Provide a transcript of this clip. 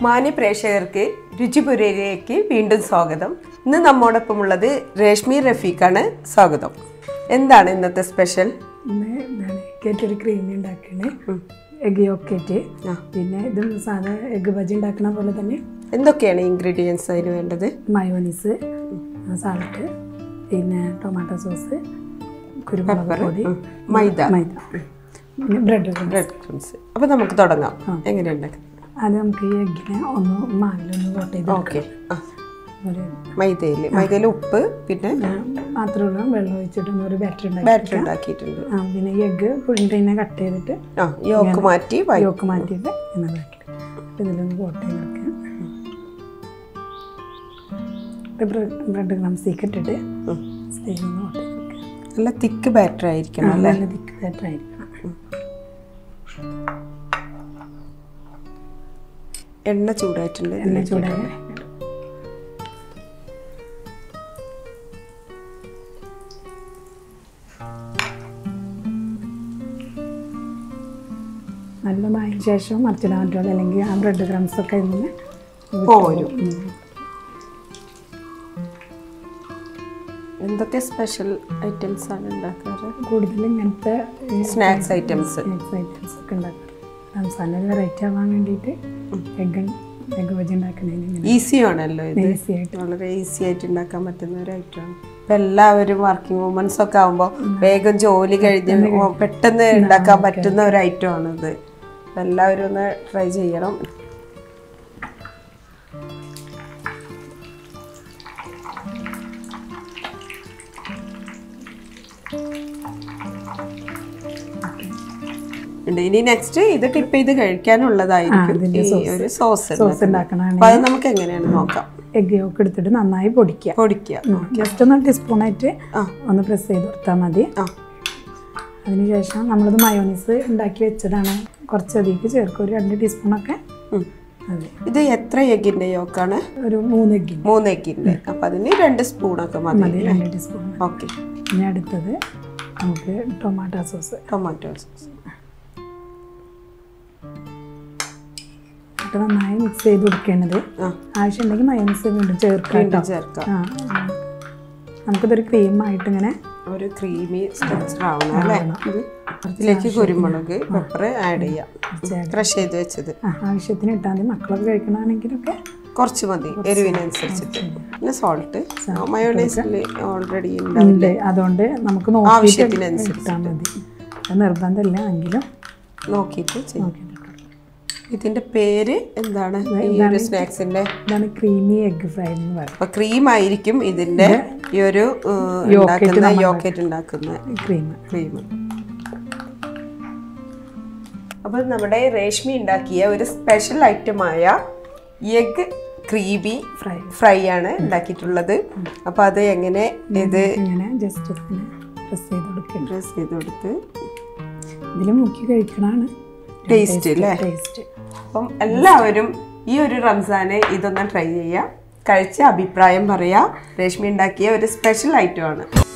മാന്യ പ്രേക്ഷകർക്ക് രുചിപുരയിലേക്ക് വീണ്ടും സ്വാഗതം ഇന്ന് നമ്മോടൊപ്പം ഉള്ളത് രേഷ്മി റഫീഖാണ് സ്വാഗതം എന്താണ് ഇന്നത്തെ സ്പെഷ്യൽ ഇന്ന് എന്താണ് കേറ്റൊരു ക്രീം ഉണ്ടാക്കണേ എഗ് യോക്കേറ്റ് ആ. പിന്നെ ഇത് സാധാ എഗ് ബജി ഉണ്ടാക്കണ പോലെ തന്നെ എന്തൊക്കെയാണ് ഇൻഗ്രീഡിയൻസ് അതിന് വേണ്ടത് മയോനീസ് സാൾട്ട് പിന്നെ ടൊമാറ്റോ സോസ് കുരുമുളക് Pepper, പൊടി ഉം. മൈദ. മൈദ പിന്നെ ബ്രെഡ് ബ്രെഡ് ക്രംസ് അപ്പോൾ നമുക്ക് തുടങ്ങാം എങ്ങനെയുണ്ടാക്കാം അത് നമുക്ക് ഈ എഗ്ഗിനെ ഒന്ന് മാവിലൊന്ന് കോട്ട് ചെയ്ത് ഓക്കെ ആ ഒരു മൈദയിൽ മൈദയിൽ ഉപ്പ് പിന്നെ മാത്രമേ ഉള്ളൂ വെള്ളം ഒഴിച്ചിട്ട് ഒരു ബാറ്റർ ഉണ്ടാക്കി ബാറ്റർ ഉണ്ടാക്കിയിട്ടുണ്ട് ആ പിന്നെ ഈ എഗ്ഗ് പുഴിനെ കട്ട് ചെയ്തിട്ട് ആ യോക്ക് മാറ്റി വൈ യോക്ക് മാറ്റിയിട്ട് എന്നതാക്കി ഇതിലൊന്ന് കോട്ട് ചെയ്ത് വെക്കുക ബ്രെഡ് ക്രംസീക്ക് ഇട്ടിട്ട് ഉം. സ്റ്റേജിൽ നിന്ന് കോട്ട് ചെയ്ത് വെക്കുക നല്ല തിക്ക് ബാറ്റർ ആയിരിക്കണം ആ, അല്ലേ നല്ല തിക്ക് ബാറ്റർ ആയിരിക്കണം എണ്ണ ചൂടായിട്ടുണ്ട് എണ്ണ ചൂടായി നല്ലതായതിനു ശേഷം മറിച്ചിടാൻ പറ്റുള്ളൂ അല്ലെങ്കിൽ ആ ബ്രെഡ് ക്രംസ് ഒക്കെ ഇങ്ങനെ പോരും എന്തൊക്കെ സ്പെഷ്യൽ ഐറ്റംസ് ആണ് ഉണ്ടാക്കാറ് കൂടുതൽ ഇങ്ങനത്തെ സ്നാക്സ് ഐറ്റംസ് സ്നാക്സ് ഐറ്റംസ് ഒക്കെ ഉണ്ടാക്കാറ് റംസാൻ ഒരു വെറൈറ്റി ആവാൻ വേണ്ടിയിട്ട് എഗ് എഗ് വെജ് ഉണ്ടാക്കുന്നതിന് ഇങ്ങനെ ഈസി ആണല്ലോ ഇത് ഈസി ആയിട്ട് വളരെ ഈസി ആയിട്ട് ഉണ്ടാക്കാൻ പറ്റുന്ന ഒരു ഐറ്റമാണ് ഇപ്പം എല്ലാവരും വർക്കിംഗ് വുമൻസ് ഒക്കെ ആകുമ്പോൾ വേഗം ജോലി കഴിഞ്ഞ് ഓ, പെട്ടെന്ന് ഉണ്ടാക്കാൻ പറ്റുന്ന ഒരു ഐറ്റമാണ് ഇത് അപ്പം എല്ലാവരും ഒന്ന് ട്രൈ ചെയ്യണം ഉണ്ട് ഇനി നെക്സ്റ്റ് ഇത് ടിപ്പ് ചെയ്ത് കഴിക്കാനുള്ളതായിരിക്കും ഇതിന്റെ ഈ ഒരു സോസ് സോസ് ഉണ്ടാക്കണതാണ് അപ്പൊ അത് നമുക്ക് എങ്ങനെയാണ് നോക്കാം എഗ് യോക്ക് എടുത്തിട്ട് നന്നായി പൊടിക്കുക പൊടിക്കുക ജസ്റ്റ് ഒന്ന് ടീസ്പൂണായിട്ട് ആ. ഒന്ന് പ്രസ് ചെയ്ത് കൊടുത്താൽ മതി ആ അതിനുശേഷം നമ്മളത് മയോണീസ് ഉണ്ടാക്കി വെച്ചതാണ് കുറച്ച് അതിലേക്ക് ചേർക്കും ഒരു രണ്ട് ടീസ്പൂണൊക്കെ ഉം. അതെ ഇത് എത്ര എഗിന്റെ യോക്കാണ് ഒരു മൂന്ന് എഗ്ഗിന് മൂന്ന് എഗിന്റെ അപ്പൊ അതിന് രണ്ട് സ്പൂണൊക്കെ മതി മതി രണ്ട് ടീസ്പൂൺ ഓക്കെ ഇനി അടുത്തത് നമുക്ക് ടൊമാറ്റോ സോസ് ടൊമാറ്റോ സോസ് ഇട്ട് നന്നായി മിക്സ് ചെയ്ത് കൊടുക്കേണ്ടത് ആ ആവശ്യമുണ്ടെങ്കിൽ മയോണീസ് വീണ്ടും ചേർക്കാം വീണ്ടും കേട്ടോ ചേർക്കാം ആ ആ. നമുക്കിതൊരു ക്രീമായിട്ട് ഇങ്ങനെ ഒരു ക്രീമി സ്ട്രക്ചർ ആവണം അല്ലേ ഇത് ഇതിലേക്ക് കുരുമുളക് പെപ്പർ ആഡ് ചെയ്യാം ക്രഷ് ചെയ്ത് വെച്ചത് ആ, ആവശ്യത്തിന് ഇട്ടാൽ മതി മക്കളൊക്കെ കഴിക്കണമെങ്കിലൊക്കെ കുറച്ച് മതി എരിവിനനുസരിച്ചിട്ട് പിന്നെ സോൾട്ട് മയോണൈസിൽ ഓൾറെഡി ഉണ്ടാവും ഉണ്ട് അതുകൊണ്ട് നമുക്ക് നോക്കിയിട്ട് ആവശ്യത്തിനനുസരിച്ച് ഇട്ടാൽ മതി അത് നിർബന്ധമില്ല എങ്കിലും നോക്കിയിട്ട് ചെയ്യും നോക്കിയിട്ട് ഇട്ടോ. ഇതിന്റെ പേര് എന്താണ് ഈ ഒരു സ്നാക്സിന്റെ ഇതാണ് ക്രീമി എഗ് ഫ്രൈ എന്ന് പറയും അപ്പൊ ക്രീം ആയിരിക്കും ഇതിന്റെ ഈ ഒരു ഏഹ്, ഉണ്ടാക്കുന്ന യോക്കറ്റ് ഉണ്ടാക്കുന്ന ക്രീം ക്രീം അപ്പൊ നമ്മുടെ രേഷ്മി ഉണ്ടാക്കിയ ഒരു സ്പെഷ്യൽ ഐറ്റമായ എഗ് ക്രീമി ഫ്രൈ ഫ്രൈ ആണ് ഉണ്ടാക്കിയിട്ടുള്ളത് അപ്പൊ അത് എങ്ങനെ ഇത് ഇങ്ങനെ ജസ്റ്റ് ഇങ്ങനെ പ്രസ് ചെയ്ത് കൊടുക്കണം ഡ്രസ് ചെയ്ത് കൊടുത്ത് ഇതിൽ മുക്കി കഴിക്കണതാണ് ടേസ്റ്റ് അല്ലേ ടേസ്റ്റ് അപ്പം എല്ലാവരും ഈ ഒരു റംസാന് ഇതൊന്ന് ട്രൈ ചെയ്യാം കഴിച്ച അഭിപ്രായം പറയാം രേഷ്മി ഉണ്ടാക്കിയ ഒരു സ്പെഷ്യൽ ഐറ്റം ആണ്